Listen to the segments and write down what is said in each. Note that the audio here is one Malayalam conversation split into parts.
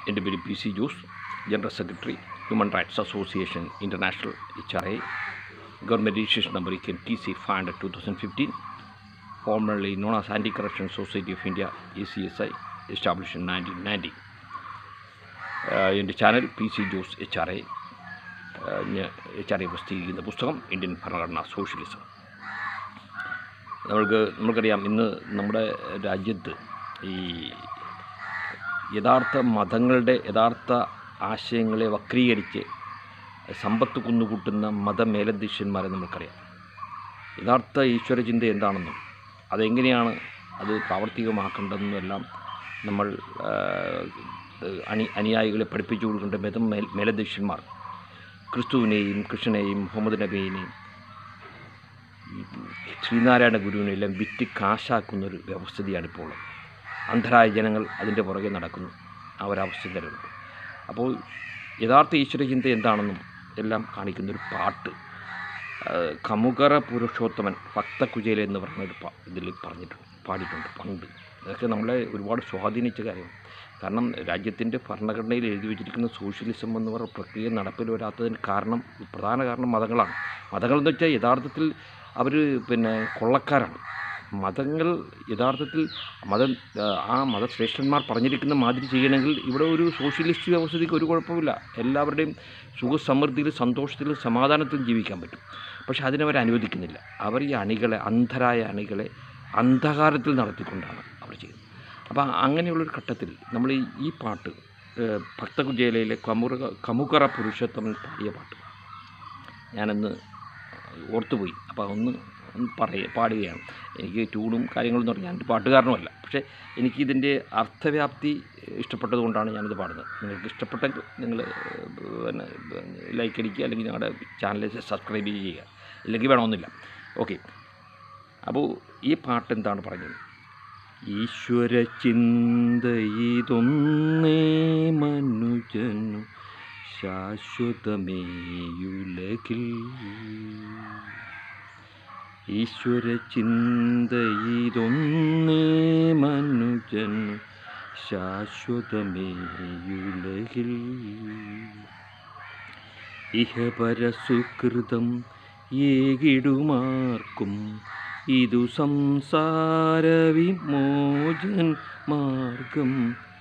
എൻ്റെ പേര് P C Jose general secretary human rights association international H R A government registration number K T C five hundred two thousand fifteen formerly known as anti corruption society of India A C S I establish in nineteen ninety എൻ്റെ channel P C Jose H R A H R A പ്രസിദ്ധീകരിക്കുന്ന പുസ്തകം ഇന്ത്യൻ ഭരണഘടന സോഷ്യലിസം നമ്മൾക്ക് നമുക്കറിയാം ഇന്ന് നമ്മുടെ രാജ്യത്ത് ഈ യഥാർത്ഥ മതങ്ങളുടെ യഥാർത്ഥ ആശയങ്ങളെ വക്രീകരിച്ച് സമ്പത്ത് കുന്നുകൂട്ടുന്ന മതമേലധ്യക്ഷന്മാരെ നമുക്കറിയാം യഥാർത്ഥ ഈശ്വരചിന്ത എന്താണെന്നും അതെങ്ങനെയാണ് അത് പ്രാവർത്തികമാക്കേണ്ടതെന്നും എല്ലാം നമ്മൾ ആ, അണി അനുയായികളെ പഠിപ്പിച്ചു കൊടുക്കേണ്ട മതം മേൽ മേലധ്യക്ഷന്മാർ ക്രിസ്തുവിനെയും കൃഷ്ണനെയും മുഹമ്മദ് നബിയെയും ശ്രീനാരായണ ഗുരുവിനെ എല്ലാം വിറ്റ് കാശാക്കുന്നൊരു വ്യവസ്ഥിതിയാണ് ഇപ്പോൾ ഉള്ളത് അന്ധരായ ജനങ്ങൾ അതിൻ്റെ പുറകെ നടക്കുന്നു ആ ഒരവസ്ഥ തരുന്നുണ്ട് അപ്പോൾ യഥാർത്ഥ ഈശ്വരചിന്ത എന്താണെന്നും എല്ലാം കാണിക്കുന്നൊരു പാട്ട് ആ, കമുകറ പുരുഷോത്തമൻ ഭക്തകുചേല എന്ന് പറഞ്ഞ ഒരു പാ ഇതിൽ പറഞ്ഞിട്ടുണ്ട് പാടിയിട്ടുണ്ട് പണ്ട് ഇതൊക്കെ നമ്മളെ ഒരുപാട് സ്വാധീനിച്ച കാര്യമാണ് കാരണം രാജ്യത്തിൻ്റെ ഭരണഘടനയിൽ എഴുതി വെച്ചിരിക്കുന്ന സോഷ്യലിസം എന്ന് പറഞ്ഞ പ്രക്രിയ നടപ്പിൽ വരാത്തതിന് കാരണം പ്രധാന കാരണം മതങ്ങളാണ് മതങ്ങൾ എന്ന് വെച്ചാൽ യഥാർത്ഥത്തിൽ അവർ പിന്നെ കൊള്ളക്കാരാണ് മതങ്ങൾ യഥാർത്ഥത്തിൽ മത ആ മതശ്രേഷ്ഠന്മാർ പറഞ്ഞിരിക്കുന്ന മാതിരി ചെയ്യണമെങ്കിൽ ഇവിടെ ഒരു സോഷ്യലിസ്റ്റ് വ്യവസ്ഥയ്ക്ക് ഒരു കുഴപ്പമില്ല എല്ലാവരുടെയും സുഖസമൃദ്ധിയിലും സന്തോഷത്തിലും സമാധാനത്തിലും ജീവിക്കാൻ പറ്റും പക്ഷെ അതിനവർ അനുവദിക്കുന്നില്ല അവർ ഈ അണികളെ അന്ധരായ അണികളെ അന്ധകാരത്തിൽ നടത്തിക്കൊണ്ടാണ് അവർ ചെയ്യുന്നത് അപ്പോൾ അങ്ങനെയുള്ളൊരു ഘട്ടത്തിൽ നമ്മൾ ഈ ഈ പാട്ട് ഏഹ്, ഭക്തകുജേലയിലെ കമുറ കമുകറ പുരുഷോത്തമൻ പാടിയ പാട്ട് ഞാനന്ന് ഓർത്തുപോയി അപ്പോൾ ഒന്ന് ഒന്ന് പറയ പാടുകയാണ് എനിക്ക് ട്യൂണും കാര്യങ്ങളൊന്നും അറിയാം ഞാനൊരു പാട്ടുകാരനുമല്ല പക്ഷേ എനിക്കിതിൻ്റെ അർത്ഥവ്യാപ്തി ഇഷ്ടപ്പെട്ടതുകൊണ്ടാണ് ഞാനിത് പാടുന്നത് നിങ്ങൾക്ക് ഇഷ്ടപ്പെട്ടെങ്കിൽ നിങ്ങൾ പിന്നെ ലൈക്ക് അടിക്കുക അല്ലെങ്കിൽ ഞങ്ങളുടെ ചാനൽ സബ്സ്ക്രൈബ് ചെയ്യുക ഇല്ലെങ്കിൽ വേണമെന്നില്ല ഓക്കെ അപ്പോൾ ഈ പാട്ട് എന്താണ് പറഞ്ഞത് ഈശ്വര ചിന്ത ഇതൊന്നേ മനുജനു ശാശ്വതമേയുലകിൽ ഈശ്വര ചിന്ത ഇതൊന്നേ മനുജനു ശാശ്വതമേയുലകിൽ ഇഹപരസുകൃതം ഏകിടുമാർക്കും ഇതു സംസാര വിമോചൻ മാർഗം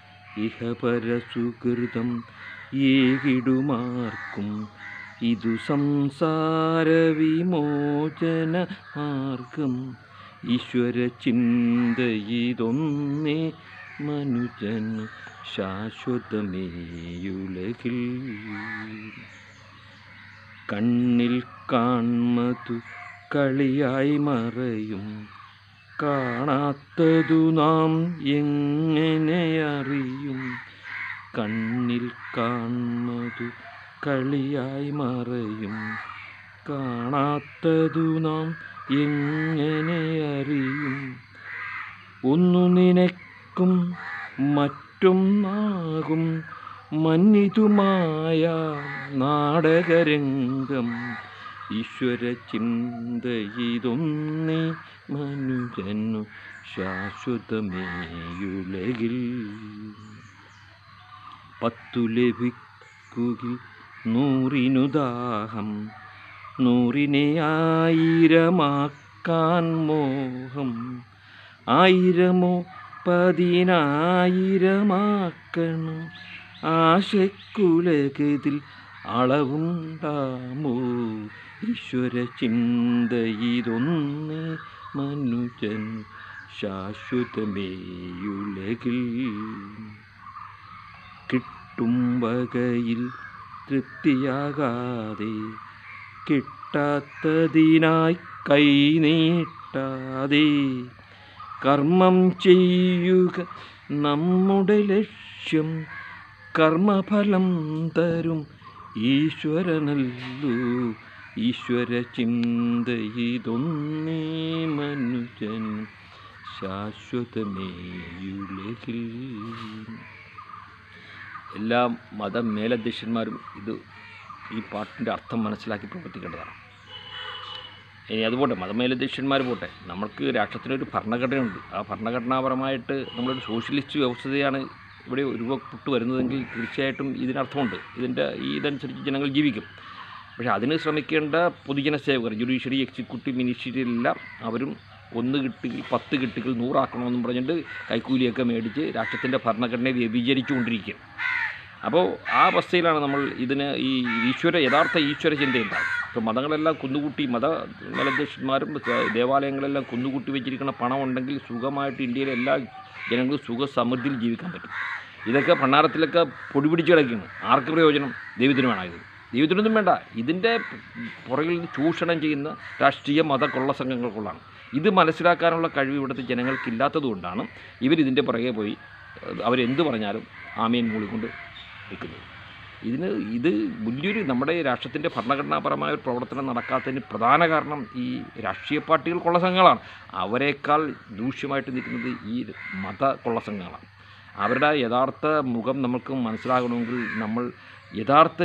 ഇഹപരസുകൃതം ഏകിടുമാർക്കും ഇതു സംസാര വിമോചന മാർഗം ഈശ്വര ചിന്ത ഇതൊന്നേ മനുജൻ ശാശ്വതമേയുലകിൽ കണ്ണിൽ കാൺമതു കളിയായി മറയും കാണാത്തതു നാം എങ്ങനെ അറിയും കണ്ണിൽ കാൺമതു കളിയായി മറയും കാണാത്തതു നാം എങ്ങനെ അറിയും ഒന്നു നിനക്കും മറ്റൊന്നാകും മന്നിതുമായ നാടകരംഗം ഈശ്വര ചിന്ത ഇതൊന്നേ മനുജനു ശാശ്വതമേയുലകിൽ പത്തു ലഭിക്കുകിൽ നൂറിനു ദാഹം നൂറിനെ ആയിരമാക്കാൻ മോഹം ആയിരമോ പതിനായിരമാക്കണം ആശക്കുലകതിൽ അളവുണ്ടാമോ ഈശ്വര ചിന്ത ഇതൊന്നേ മനുജൻ ശാശ്വതമേയുലകിൽ കിട്ടും വകയിൽ തൃപ്തിയാകാതെ കിട്ടാത്തതിനായി കൈനീട്ടാതെ കർമ്മം ചെയ്യുക നമ്മുടെ ലക്ഷ്യം കർമ്മഫലം തരും ഈശ്വരനല്ലു ഈശ്വര ചിന്ത ഇതൊന്നേ മനുജൻ ശാശ്വതമേയുലകിൽ എല്ലാ മതമേലധ്യക്ഷന്മാരും ഇത് ഈ പാട്ടിൻ്റെ അർത്ഥം മനസ്സിലാക്കി പ്രവർത്തിക്കേണ്ടതാണ് ഇനി അതുപോട്ടെ മതമേലധ്യക്ഷന്മാർ പോട്ടെ നമ്മൾക്ക് രാഷ്ട്രത്തിനൊരു ഭരണഘടനയുണ്ട് ആ ഭരണഘടനാപരമായിട്ട് നമ്മളൊരു സോഷ്യലിസ്റ്റ് വ്യവസ്ഥതയാണ് ഇവിടെ രൂപപ്പെട്ടു വരുന്നതെങ്കിൽ തീർച്ചയായിട്ടും ഇതിനർത്ഥമുണ്ട് ഇതിൻ്റെ ഈ ഇതനുസരിച്ച് ജനങ്ങൾ ജീവിക്കും പക്ഷേ അതിന് ശ്രമിക്കേണ്ട പൊതുജന സേവകർ ജുഡീഷ്യറി എക്സിക്യൂട്ടീവ് മിനിസ്ട്രിയിലെല്ലാം അവരും ഒന്ന് കിട്ടിയിൽ പത്ത് കിട്ടികൾ നൂറാക്കണമെന്നും പറഞ്ഞിട്ട് കൈക്കൂലിയൊക്കെ മേടിച്ച് രാഷ്ട്രത്തിൻ്റെ ഭരണഘടനയെ വ്യഭിചരിച്ചുകൊണ്ടിരിക്കുകയാണ് അപ്പോൾ ആ അവസ്ഥയിലാണ് നമ്മൾ ഇതിന് ഈ ഈശ്വര യഥാർത്ഥ ഈശ്വര ചിന്തയുണ്ടാകും ഇപ്പോൾ മതങ്ങളെല്ലാം കുന്നുകൂട്ടി മത മേലധ്യക്ഷന്മാരും ദേവാലയങ്ങളെല്ലാം കുന്നുകൂട്ടി വെച്ചിരിക്കുന്ന പണം ഉണ്ടെങ്കിൽ സുഖമായിട്ട് ഇന്ത്യയിലെ എല്ലാ ജനങ്ങളും സുഖ സമൃദ്ധിയിൽ ജീവിക്കാൻ പറ്റും ഇതൊക്കെ ഭണ്ണാരത്തിലൊക്കെ പൊടി പിടിച്ച് കിടക്കുകയാണ് ആർക്ക് പ്രയോജനം ദൈവത്തിന് വേണം ഇത് ദൈവത്തിനൊന്നും വേണ്ട ഇതിൻ്റെ പുറകിൽ നിന്ന് ചൂഷണം ചെയ്യുന്ന രാഷ്ട്രീയ മത കൊള്ള സംഘങ്ങൾക്കുള്ളതാണ് ഇത് മനസ്സിലാക്കാനുള്ള കഴിവ് ഇവിടുത്തെ ജനങ്ങൾക്കില്ലാത്തതുകൊണ്ടാണ് ഇവരിതിൻ്റെ പുറകെ പോയി ഏഹ്, അവരെന്ത് പറഞ്ഞാലും ആമീൻ മൂളിക്കൊണ്ട് നിൽക്കുന്നത് ഇതിന് ഇത് വലിയൊരു നമ്മുടെ രാഷ്ട്രത്തിൻ്റെ ഭരണഘടനാപരമായ ഒരു പ്രവർത്തനം നടക്കാത്തതിന് പ്രധാന കാരണം ഈ രാഷ്ട്രീയ പാർട്ടികൾ കൊള്ള സംഘങ്ങളാണ് അവരെക്കാൾ ദൂഷ്യമായിട്ട് നിൽക്കുന്നത് ഈ മത കൊള്ള സംഘങ്ങളാണ് അവരുടെ യഥാർത്ഥ മുഖം നമുക്ക് മനസ്സിലാകണമെങ്കിൽ നമ്മൾ യഥാർത്ഥ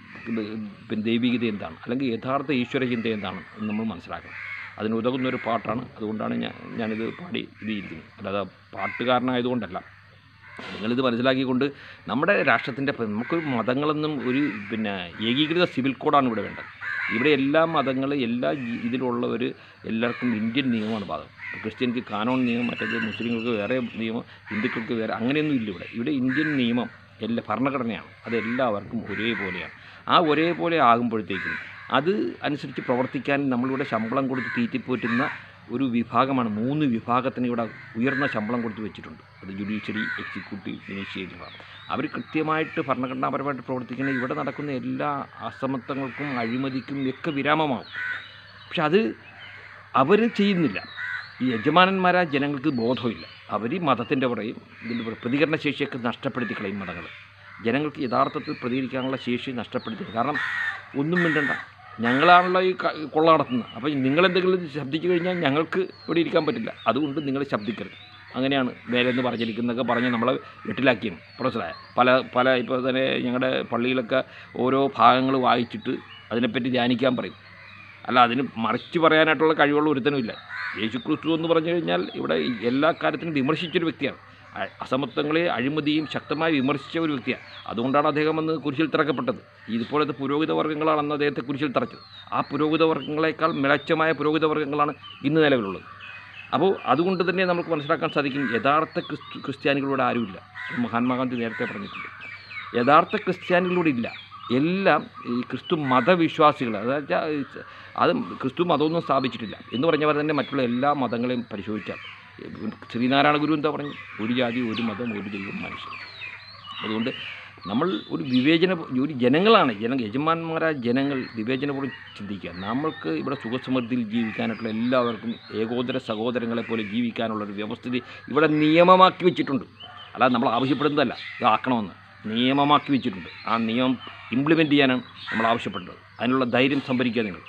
പിന്നെ ദൈവികത എന്താണ് അല്ലെങ്കിൽ യഥാർത്ഥ ഈശ്വര ചിന്ത എന്താണ് എന്ന് നമ്മൾ മനസ്സിലാക്കണം അതിന് ഉതകുന്ന ഒരു പാട്ടാണ് അതുകൊണ്ടാണ് ഞാൻ ഞാനിത് പാടി ഇത് ചെയ്തിരിക്കുന്നത് അല്ലാതെ പാട്ടുകാരനായതുകൊണ്ടല്ല നിങ്ങളിത് മനസ്സിലാക്കിക്കൊണ്ട് നമ്മുടെ രാഷ്ട്രത്തിൻ്റെ പ- നമുക്കൊരു മതങ്ങളൊന്നും ഒരു പിന്നെ ഏകീകൃത സിവിൽ കോഡാണ് ഇവിടെ വേണ്ടത് ഇവിടെ എല്ലാ മതങ്ങൾ എല്ലാ ജി- ഇതിലുള്ളവർ എല്ലാവർക്കും ഇന്ത്യൻ നിയമമാണ് ബാധകം ഇപ്പോൾ ക്രിസ്ത്യൻക്ക് കാനോൺ നിയമം മറ്റേത് മുസ്ലിങ്ങൾക്ക് വേറെ നിയമം ഹിന്ദുക്കൾക്ക് വേറെ അങ്ങനെയൊന്നും ഇല്ല ഇവിടെ ഇവിടെ ഇന്ത്യൻ നിയമം എല്ലാ ഭരണഘടനയാണ് അത് എല്ലാവർക്കും ഒരേപോലെയാണ് ആ ഒരേപോലെ ആകുമ്പോഴത്തേക്കും അത് അനുസരിച്ച് പ്രവർത്തിക്കാൻ നമ്മളിവിടെ ശമ്പളം കൊടുത്ത് തീറ്റിപ്പോറ്റുന്ന ഒരു വിഭാഗമാണ് മൂന്ന് വിഭാഗത്തിന് ഇവിടെ ഉയർന്ന ശമ്പളം കൊടുത്ത് വെച്ചിട്ടുണ്ട് അത് ജുഡീഷ്യറി എക്സിക്യൂട്ടീവ് മിനിസ്ട്രിയിലാണ് അവർ കൃത്യമായിട്ട് ഭരണഘടനാപരമായിട്ട് പ്രവർത്തിക്കുന്ന ഇവിടെ നടക്കുന്ന എല്ലാ അസമത്വങ്ങൾക്കും അഴിമതിക്കും ഒക്കെ വിരാമമാകും പക്ഷെ അത് അവർ ചെയ്യുന്നില്ല ഈ യജമാനന്മാരായ ജനങ്ങൾക്ക് ബോധമില്ല അവർ ഈ മതത്തിൻ്റെ പുറയും ഇതിൻ്റെ പുറകെ പ്രതികരണ ശേഷിയൊക്കെ നഷ്ടപ്പെടുത്തി കളയും മതങ്ങൾ ജനങ്ങൾക്ക് യഥാർത്ഥത്തിൽ പ്രതികരിക്കാനുള്ള ശേഷി നഷ്ടപ്പെടുത്തി കാരണം ഒന്നും മിണ്ടണ്ട ഞങ്ങളാണല്ലോ ഈ ക- കൊള്ള നടത്തുന്നത് അപ്പോൾ നിങ്ങളെന്തെങ്കിലും ശബ്ദിച്ചു കഴിഞ്ഞാൽ ഞങ്ങൾക്ക് ഇവിടെ ഇരിക്കാൻ പറ്റില്ല അതുകൊണ്ട് നിങ്ങൾ ശബ്ദിക്കരുത് അങ്ങനെയാണ് വേറെ എന്ന് പറഞ്ഞിരിക്കുന്നതൊക്കെ പറഞ്ഞ് നമ്മളെ വെട്ടിലാക്കിയാണ് മനസ്സിലായ പല പല ഇപ്പോൾ തന്നെ ഞങ്ങളുടെ പള്ളിയിലൊക്കെ ഓരോ ഭാഗങ്ങൾ വായിച്ചിട്ട് അതിനെപ്പറ്റി ധ്യാനിക്കാൻ പറയും അല്ല അതിന് മറിച്ച് പറയാനായിട്ടുള്ള കഴിവുള്ള ഒരുത്തനുമില്ല യേശു ക്രിസ്തു എന്ന് പറഞ്ഞു കഴിഞ്ഞാൽ ഇവിടെ എല്ലാ കാര്യത്തിനും വിമർശിച്ചൊരു വ്യക്തിയാണ് അ- അസമത്വങ്ങളെ അഴിമതിയും ശക്തമായി വിമർശിച്ച ഒരു വ്യക്തിയാണ് അതുകൊണ്ടാണ് അദ്ദേഹം അന്ന് കുരിശിൽ തിറക്കപ്പെട്ടത് ഇതുപോലത്തെ പുരോഹിത വർഗ്ഗങ്ങളാണ് അന്ന് അദ്ദേഹത്തെ കുരിശിൽ തറച്ചത് ആ പുരോഹിത വർഗ്ഗങ്ങളെക്കാൾ മികച്ചമായ പുരോഹിത വർഗ്ഗങ്ങളാണ് ഇന്ന് നിലവിലുള്ളത് അപ്പോൾ അതുകൊണ്ട് തന്നെ നമുക്ക് മനസ്സിലാക്കാൻ സാധിക്കും യഥാർത്ഥ ക്രിസ്തു ക്രിസ്ത്യാനികളോട് ആരുമില്ല മഹാത്മാഗാന്ധി നേരത്തെ പറഞ്ഞിട്ടുണ്ട് യഥാർത്ഥ ക്രിസ്ത്യാനികളോട് ഇല്ല എല്ലാം ഈ ക്രിസ്തു മതവിശ്വാസികൾ അതായത് അത് ക്രിസ്തു മതമൊന്നും സ്ഥാപിച്ചിട്ടില്ല എന്ന് പറഞ്ഞവർ തന്നെ മറ്റുള്ള എല്ലാ മതങ്ങളെയും പരിശോധിച്ചാൽ ശ്രീനാരായണ ഗുരു എന്താ പറഞ്ഞു ഒരു ജാതി ഒരു മതം ഒരു ദൈവം മനുഷ്യൻ അതുകൊണ്ട് നമ്മൾ ഒരു വിവേചന ഒരു ജനങ്ങളാണ് ജന യജമാന്മാരായ ജനങ്ങൾ വിവേചനപൂർവ്വം ചിന്തിക്കുക നമ്മൾക്ക് ഇവിടെ സുഖസമൃദ്ധിയിൽ ജീവിക്കാനായിട്ടുള്ള എല്ലാവർക്കും ഏകോദര സഹോദരങ്ങളെ പോലെ ജീവിക്കാനുള്ള ഒരു വ്യവസ്ഥിതി ഇവിടെ നിയമമാക്കി വെച്ചിട്ടുണ്ട് അല്ലാതെ നമ്മൾ ആവശ്യപ്പെടുന്നതല്ല ഇതാക്കണമെന്ന് നിയമമാക്കി വെച്ചിട്ടുണ്ട് ആ നിയമം ഇംപ്ലിമെൻറ്റ് ചെയ്യാനാണ് നമ്മൾ ആവശ്യപ്പെടുന്നത് അതിനുള്ള ധൈര്യം സംഭരിക്കുക നിങ്ങൾ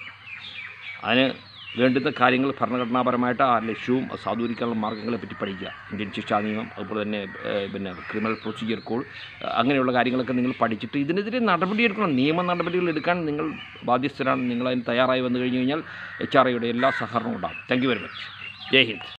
അതിന് വേണ്ടുന്ന കാര്യങ്ങൾ ഭരണഘടനാപരമായിട്ട് ആ ലക്ഷ്യവും അത് സാധൂരിക്കാനുള്ള മാർഗ്ഗങ്ങളെ പറ്റി പഠിക്കുക ഇന്ത്യൻ ശിക്ഷാ നിയമം അതുപോലെ തന്നെ ഏഹ്, പിന്നെ ക്രിമിനൽ പ്രൊസീജിയർ കോഡ് അങ്ങനെയുള്ള കാര്യങ്ങളൊക്കെ നിങ്ങൾ പഠിച്ചിട്ട് ഇതിനെതിരെ നടപടിയെടുക്കണം നിയമ നടപടികൾ എടുക്കാൻ നിങ്ങൾ ബാധ്യസ്ഥരാണ് നിങ്ങൾ അതിന് തയ്യാറായി വന്നു കഴിഞ്ഞു കഴിഞ്ഞാൽ എച്ച് ആർ ഐയുടെ എല്ലാ സഹകരണവും ഉണ്ടാകും താങ്ക് യു വെരി മച്ച് ജയ് ഹിന്ദ്